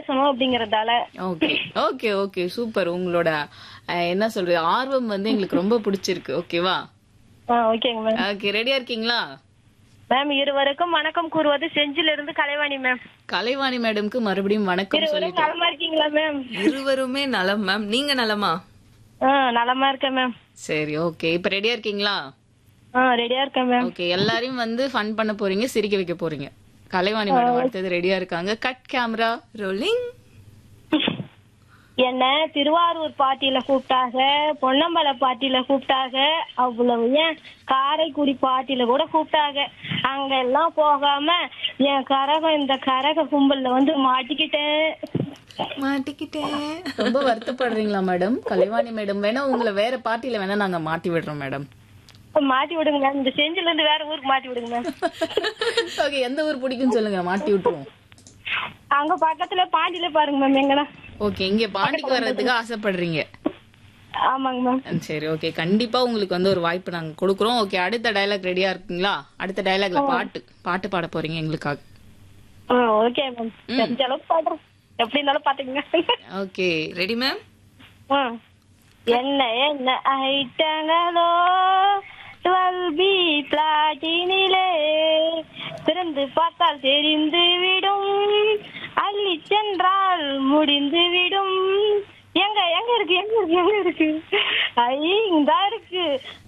பேசணும் அப்படிங்கறதால okay okay okay super உங்களோட அஹ், என்ன சொல்றது ஆர்வம் வந்து எங்களுக்கு ரொம்ப பிடிச்சிருக்கு ஓகேவா ஓகேங்க மேம் ஓகே ரெடியா இருக்கீங்களா மேம் இருவருக்கும் வணக்கம் கூறுவது செஞ்சில இருந்து கலைவாணி மேம் கலைவாணி மேடம்க்கு மறுபடியும் வணக்கம் இருவரும் சொல்லிட்டு நலமா இருக்கீங்களா மேம் இருவருமே நலம் மேம் நீங்க நலமா ஆ நலமா இருக்கேன் மேம் சரி ஓகே இப்ப ரெடியா இருக்கீங்களா ஆ ரெடியா இருக்கேன் மேம் ஓகே எல்லாரையும் வந்து ஃபன் பண்ண போறீங்க சிரிக்க வைக்க போறீங்க கலைவாணி மேடம் அடுத்தது ரெடியா இருக்காங்க கட் கேமரா ரோலிங் என்ன திருவாரூர் பாட்டியில கூப்பிட்டாங்க பொன்னம்பல பாட்டியில கூப்பிட்டாங்க அவ்வளவு ஏன் காரைக்குடி பாட்டியில கூட கூப்பிட்டாங்க அங்க எல்லாம் போகாம என் கரகம் இந்த கரக கும்பல்ல வந்து மாட்டிக்கிட்டேன் மாட்டிக்கிட்டேன் ரொம்ப வருத்தப்படுறீங்களா மேடம் கலைவாணி மேடம் வேணா உங்களை வேற பார்ட்டில வேணா நாங்க மாட்டி விடுறோம் மேடம் மாட்டி விடுங்க மேம் இந்த செஞ்சில இருந்து வேற ஊருக்கு மாட்டி விடுங்க மேம் ஓகே எந்த ஊர் பிடிக்கும்னு சொல்லுங்க மாட்டி விட்டுருவோம் அங்க பக்கத்துல பாண்டியில பாருங்க மேம் எங்கனா ஓகே இங்க பாண்டிக்கு வர்றதுக்கு ஆசைப்படுறீங்க ஆமாங்க மேம் ம், சரி ஓகே கண்டிப்பா உங்களுக்கு வந்து ஒரு வாய்ப்பு நாங்க கொடுக்குறோம் ஓகே அடுத்த டயலாக் ரெடியா இருக்கீங்களா அடுத்த டயலாக்ல பாட்டு பாட்டு பாட போறீங்க எங்களுக்காக ஓகே மேம் தெரிஞ்ச அளவுக்கு பாடுறேன் எப்படி இருந்தாலும் பாத்துக்கங்க ஓகே ரெடி மேம் ம். என்ன என்ன ஐட்டங்களோ டுவெல் பி பிளாட்டினிலே திறந்து பார்த்தால் தெரிந்து விடும் அள்ளி சென்றால் முடிந்து விடும் எங்க எங்க இருக்கு எங்க இருக்கு எங்க இருக்கு ஐ இந்தா இருக்கு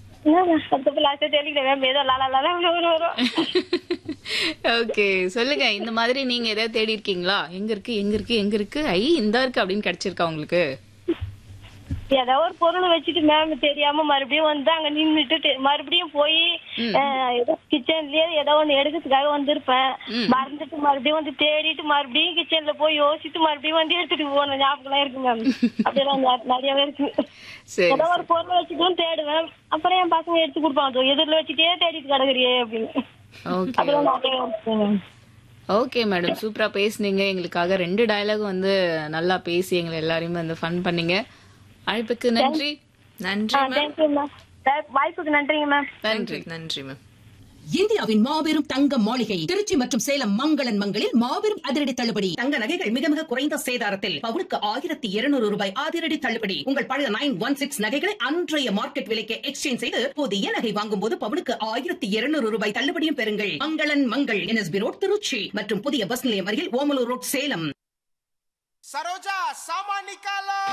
ஏதோ லாலா லாலா வரும் ஓகே சொல்லுங்க இந்த மாதிரி நீங்க எதாவது தேடி இருக்கீங்களா எங்க இருக்கு எங்க இருக்கு எங்க இருக்கு ஐ இந்த இருக்கு அப்படின்னு கிடைச்சிருக்கா உங்களுக்கு ஏதோ ஒரு பொருள் வச்சுட்டு மேம் தெரியாம மறுபடியும் வந்து அங்க நின்னுட்டு தெ- மறுபடியும் போய் ஏதோ கிச்சன்லயே ஏதோ ஒண்ணு எடுக்கிறதுக்காக வந்திருப்பேன் மறந்துட்டு மறுபடியும் வந்து தேடிட்டு மறுபடியும் கிச்சன்ல போய் யோசிச்சுட்டு மறுபடியும் வந்து எடுத்துட்டு போன ஞாபகம் இருக்கு மேம் அப்படியெல்லாம் நெ- நிறையவே இருக்கு சரி ஏதோ ஒரு பொருள் வச்சுட்டும் தேடுவேன் அப்புறம் என் பசங்க எடுத்து கொடுப்பாங்க எதிரில் வச்சுட்டே தேடிட்டு கிடக்குறியே அப்படின்னு ஓகே அப்படிலாம் நிறைய இருக்கு மேம் ஓகே மேடம் சூப்பரா பேசுனீங்க எங்களுக்காக ரெண்டு டயலாகும் வந்து நல்லா பேசி எங்களை எல்லாரையும் வந்து ஃபன் பண்ணீங்க அழைப்புக்கு நன்றி நன்றி மேம் தேங்க்யூ மேம் வாய்ப்புக்கு நன்றிங்க மேம் நன்றி நன்றி மேம் இந்தியாவின் மாபெரும் தங்க மாளிகை திருச்சி மற்றும் சேலம் மங்களன் மங்களில் மாபெரும் அதிரடி தள்ளுபடி தங்க நகைகள் மிக மிக குறைந்த சேதாரத்தில் பவுனுக்கு ஆயிரத்தி இருநூறு ரூபாய் அதிரடி தள்ளுபடி உங்கள் பழைய நைன் ஒன் சிக்ஸ் நகைகளை அன்றைய மார்க்கெட் விலைக்கு எக்ஸ்சேஞ்ச் செய்து புதிய நகை வாங்கும் போது பவுனுக்கு ஆயிரத்தி இருநூறு ரூபாய் தள்ளுபடியும் பெறுங்கள் மங்களன் மங்கள் என்எஸ்பி ரோட் திருச்சி மற்றும் புதிய பஸ் நிலையம் அருகில் ஓமலூர் ரோட் சேலம் सरोजा सामा निकालो